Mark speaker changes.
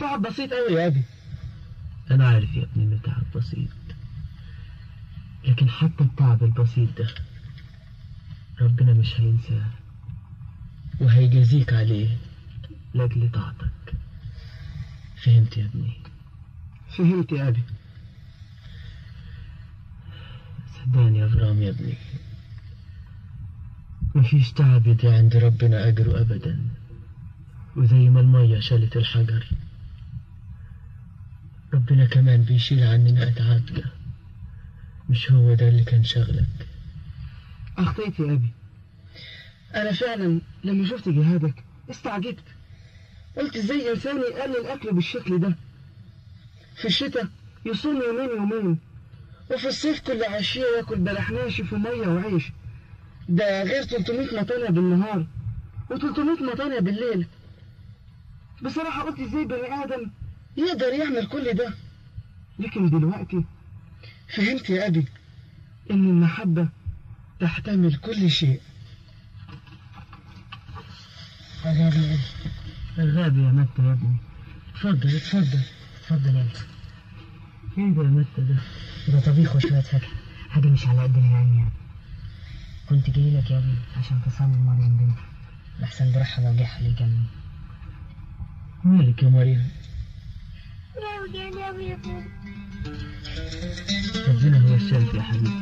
Speaker 1: تعب بسيط قوي يا ابي
Speaker 2: أنا عارف يا ابني إنه تعب بسيط لكن حتى التعب البسيط ده ربنا مش هينساه وهيجازيك عليه لأجل طاعتك فهمت يا ابني
Speaker 1: فهمت يا ابي
Speaker 2: صدقني يا ابرام يا ابني مفيش تعب يضيع عند ربنا أجره أبدا وزي ما المية شالت الحجر ربنا كمان بيشيل عننا أتعابنا مش هو ده اللي كان شغلك
Speaker 1: اخطيت يا ابي انا فعلا لما شفت جهادك استعجبت قلت ازاي انسان يقلل اكله بالشكل ده في الشتاء يصوم يومين يومين وفي الصيف كل عشية ياكل بلح ناشف ومية وعيش ده غير 300 مطانية بالنهار و300 مطانية بالليل بصراحة قلت ازاي بني آدم يقدر يعمل كل ده لكن دلوقتي فهمت يا أبي إن المحبة تحتمل كل شيء
Speaker 2: الغابي الغابي يا متى يا ابني
Speaker 1: اتفضل اتفضل
Speaker 3: اتفضل يا ابني
Speaker 2: ايه ده يا متى ده
Speaker 3: ده طبيخ وشوية فاكهة حاجة مش على قد العين يعني كنت جاي لك يا ابني عشان تصلي مريم بنتي لحسن بروحها لو جه عليه جنبي
Speaker 2: مالك يا مريم
Speaker 4: يا وجعني يا ابويا
Speaker 2: ربنا هو الشافي يا حبيبي